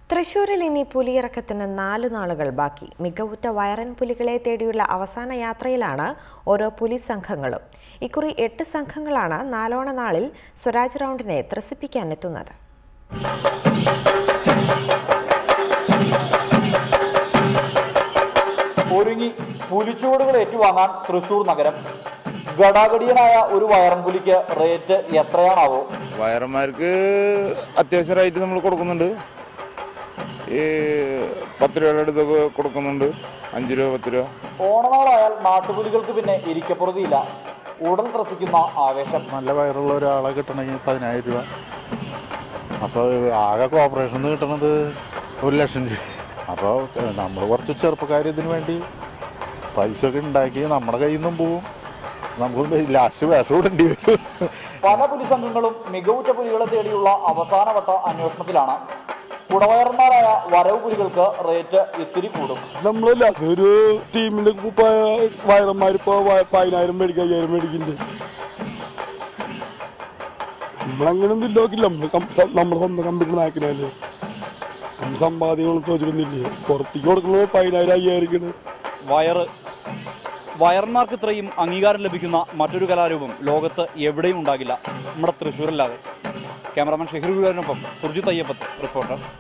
തൃശൂരിൽ ഇനി പുലിയിറക്കത്തിന് നാല് നാളുകൾ ബാക്കി മികവുറ്റ വയറൻ പുലികളെ തേടിയുള്ള അവസാന യാത്രയിലാണ് ഓരോ പുലി സംഘങ്ങളും ഇക്കുറി എട്ട് സംഘങ്ങളാണ് നാലോണ നാളിൽ സ്വരാജ് റൗണ്ടിനെ ത്രസിപ്പിക്കാനെത്തുന്നത് ഒരുങ്ങി പുലിച്ചുവടുകൾ ഏറ്റുവാങ്ങാൻ തൃശൂർ നഗരം ഗടാഗടിയനായ ഒരു വയറൻ പുലിക്ക് റേറ്റ് എത്രയാണാവോ വയറന്മാർക്ക് അത്യാവശ്യം റേറ്റ് നമ്മൾ കൊടുക്കുന്നുണ്ട് ഈ പത്ത് രൂപയുടെ അടുത്തൊക്കെ കൊടുക്കുന്നുണ്ട് അഞ്ച് രൂപ പത്ത് രൂപ ഓണനാളായാൽ നാട്ടുപുലികൾക്ക് പിന്നെ ഇരിക്കപ്പുറതിയില്ല ഉടൽ ത്രസിക്കുന്ന ആവേശം നല്ല വയറുള്ള ഒരാളെ കിട്ടണമെങ്കിൽ പതിനായിരം രൂപ അപ്പോൾ ആകെ കോർപ്പറേഷൻ കിട്ടണത് ഒരു ലക്ഷം രൂപ അപ്പോൾ നമ്മൾ കുറച്ച് ചെറുപ്പക്കാർ ഇതിന് വേണ്ടി പൈസ ഒക്കെ ഉണ്ടാക്കി നമ്മുടെ കയ്യിൽ നിന്നും പോവും നമുക്ക് ലാസ്റ്റ് വേഷം ഇടേണ്ടി വരും പല പുലി സംഘങ്ങളും മികവുറ്റ പുലികളെ തേടിയുള്ള അവസാനവട്ട അന്വേഷണത്തിലാണ് കുടവയറന്മാരായ വരവ് പുലികൾക്ക് റേറ്റ് ഇത്തിരി കൂടും നമ്മളല്ല ഒരു ടീമിന്റെ വയറന്മാരിപ്പോ പതിനായിരം മേടിക്കും അയ്യായിരം മേടിക്കുന്നുണ്ട് നമ്മളങ്ങനെ ഒന്നും നോക്കില്ല നമ്മള് കം- സ- നമ്മുടെ സ്വന്തം കമ്പ്യൂട്ടർ നാക്കിനല്ലേ നമ്മൾ സമ്പാദ്യങ്ങളും ചോദിച്ചിട്ടൊന്നുമില്ലേ പുറത്തേക്ക് കൊടുക്കുന്നത് പതിനായിരം അയ്യായിരം വയറ് വയറന്മാർക്ക് ഇത്രയും അംഗീകാരം ലഭിക്കുന്ന മറ്റൊരു കലാരൂപം ലോകത്ത് എവിടെയും ഉണ്ടാകില്ല നമ്മുടെ തൃശ്ശൂരല്ലാതെ ക്യാമറാമാൻ ഷെഹീർ ഗുരുവിനൊപ്പം സുർജിത് അയ്യപ്പത്ത് റിപ്പോർട്ടർ